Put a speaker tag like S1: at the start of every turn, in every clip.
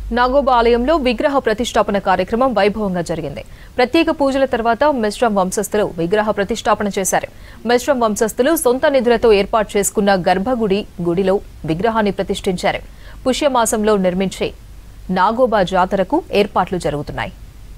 S1: నాగోబా ఆలయంలో విగ్రహ ప్రతిష్టాపన కార్యక్రమం వైభవంగా జరిగింది ప్రత్యేక పూజల తర్వాత మిశ్రం వంశస్థులు విగ్రహ ప్రతిష్టాపన చేశారు మిశ్రం వంశస్థులు సొంత నిధులతో ఏర్పాటు చేసుకున్న గర్భగుడి గుడిలో విగ్రహాన్ని ప్రతిష్ఠించారు పుష్యమాసంలో నిర్మించే నాగోబా జాతరకు ఏర్పాట్లు జరుగుతున్నాయి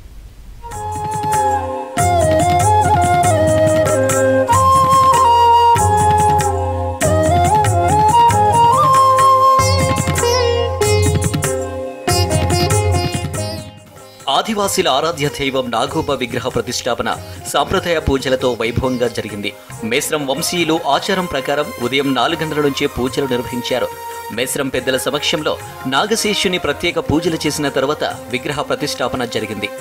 S2: ఆదివాసీల ఆరాధ్య దైవం నాగోబ విగ్రహ ప్రతిష్టాపన సాంప్రదాయ పూజలతో వైభవంగా జరిగింది మేస్రం వంశీయులు ఆచారం ప్రకారం ఉదయం నాలుగు గంటల నుంచే పూజలు నిర్వహించారు మేస్రం పెద్దల సమక్షంలో నాగశేషుని ప్రత్యేక పూజలు చేసిన తర్వాత విగ్రహ ప్రతిష్టాపన జరిగింది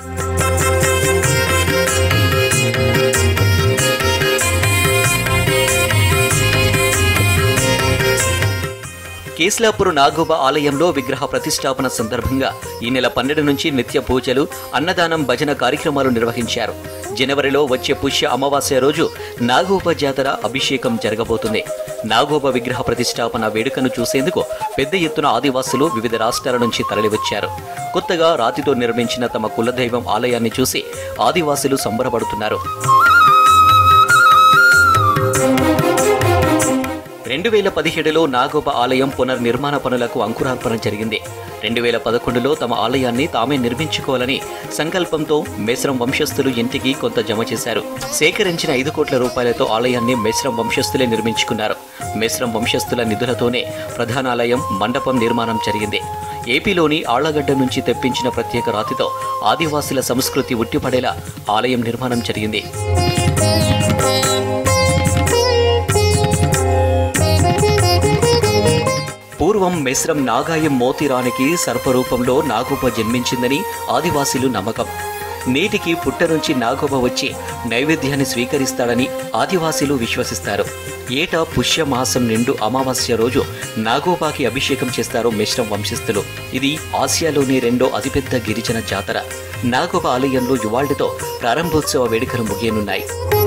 S2: కేస్లాపూర్ నాగోబ ఆలయంలో విగ్రహ ప్రతిష్టాపన సందర్భంగా ఈ నెల పన్నెండు నుంచి నిత్య పూజలు అన్నదానం భజన కార్యక్రమాలు నిర్వహించారు జనవరిలో వచ్చే పుష్య అమావాస్య రోజు నాగోబ జాతర అభిషేకం జరగబోతుంది నాగోబ విగ్రహ ప్రతిష్టాపన వేడుకను చూసేందుకు పెద్ద ఎత్తున ఆదివాసులు వివిధ రాష్ట్రాల నుంచి తరలివచ్చారు కొత్తగా రాతితో నిర్మించిన తమ కులదైవం ఆలయాన్ని చూసి ఆదివాసులు సంబరపడుతున్నారు రెండు వేల పదిహేడులో నాగోబ ఆలయం పునర్నిర్మాణ పనులకు అంకురార్పణ జరిగింది రెండు వేల పదకొండులో తమ ఆలయాన్ని తామే నిర్మించుకోవాలని సంకల్పంతో మేస్రం వంశస్థులు ఇంటికి కొంత జమ చేశారు సేకరించిన ఐదు కోట్ల రూపాయలతో ఆలయాన్ని మేస్రం వంశస్థులే నిర్మించుకున్నారు మేస్రం వంశస్థుల నిధులతోనే ప్రధానాలయం మండపం నిర్మాణం జరిగింది ఏపీలోని ఆళ్లగడ్డ నుంచి తెప్పించిన ప్రత్యేక రాతితో ఆదివాసుల సంస్కృతి ఉట్టిపడేలా ఆలయం నిర్మాణం జరిగింది పూర్వం మిశ్రం నాగాయం మోతిరానికి సర్పరూపంలో నాగోబ జన్మించిందని ఆదివాసీలు నమ్మకం నేటికి పుట్ట నుంచి నాగోబ వచ్చి నైవేద్యాన్ని స్వీకరిస్తాడని ఆదివాసీలు విశ్వసిస్తారు ఏటా పుష్యమాసం నిండు అమావాస్య రోజు నాగోబాకి అభిషేకం చేస్తారు మిశ్రం వంశస్థులు ఇది ఆసియాలోని రెండో అతిపెద్ద గిరిజన జాతర నాగోబ ఆలయంలో యువాళ్లతో ప్రారంభోత్సవ వేడుకలు ముగియనున్నాయి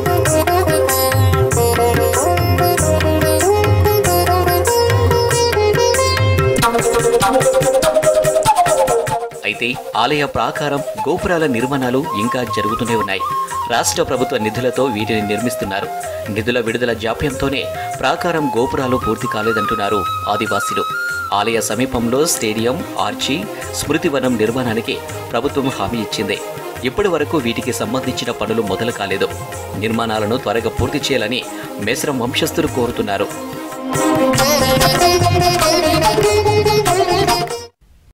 S2: అయితే ఆలయ ప్రాకారం గోపురాల నిర్మాణాలు ఇంకా జరుగుతూనే ఉన్నాయి రాష్ట్ర ప్రభుత్వ నిధులతో వీటిని నిర్మిస్తున్నారు నిధుల విడుదల జాప్యంతోనే ప్రాకారం గోపురాలు పూర్తి కాలేదంటున్నారు ఆదివాసీలు ఆలయ సమీపంలో స్టేడియం ఆర్చి స్మృతివనం నిర్మాణానికి ప్రభుత్వం హామీ ఇచ్చింది ఇప్పటి వరకు వీటికి సంబంధించిన పనులు మొదలు కాలేదు నిర్మాణాలను త్వరగా పూర్తి చేయాలని మేసరం వంశస్థులు కోరుతున్నారు